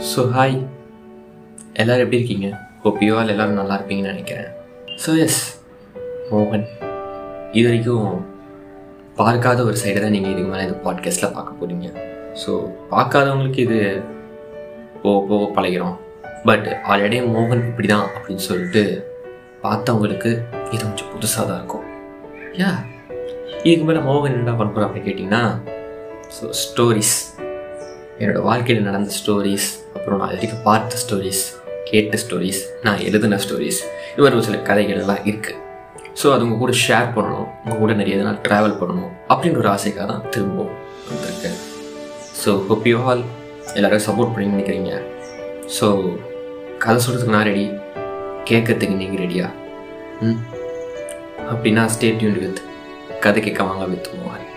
so hi எல்லோரும் எப்படி இருக்கீங்க ஹோப் யூ ஆல் எல்லோரும் நல்லா இருப்பீங்கன்னு நினைக்கிறேன் ஸோ எஸ் மோகன் இது வரைக்கும் பார்க்காத ஒரு சைடை தான் நீங்கள் இதுக்கு மேலே இந்த பாட்காஸ்ட்டில் பார்க்க போகிறீங்க ஸோ பார்க்காதவங்களுக்கு இது போக போக பழகிறோம் பட் ஆல்ரெடி மோகன் இப்படி தான் அப்படின்னு சொல்லிட்டு பார்த்தவங்களுக்கு இது கொஞ்சம் புதுசாக தான் இருக்கும் யா இதுக்கு மேலே மோகன் என்ன பண்ண போகிறோம் அப்படின்னு கேட்டிங்கன்னா ஸோ ஸ்டோரிஸ் என்னோடய வாழ்க்கையில் நடந்த ஸ்டோரிஸ் அப்புறம் நான் இது வரைக்கும் பார்த்த ஸ்டோரிஸ் கேட்ட ஸ்டோரிஸ் நான் எழுதின ஸ்டோரிஸ் இது மாதிரி ஒரு சில கதைகள்லாம் இருக்குது ஸோ அது உங்கள் கூட ஷேர் பண்ணணும் உங்கள் கூட நிறைய நாள் ட்ராவல் பண்ணணும் அப்படின்ற ஒரு ஆசைக்காக தான் திரும்பவும் வந்திருக்கேன் ஸோ ஹோப் யூ ஆல் எல்லோரும் சப்போர்ட் பண்ணி நினைக்கிறீங்க ஸோ கதை சொல்கிறதுக்கு நான் ரெடி கேட்கறதுக்கு நீங்கள் ரெடியா ம் அப்படின்னா ஸ்டே டியூன் வித் கதை கேட்க வாங்க வித் மோகன்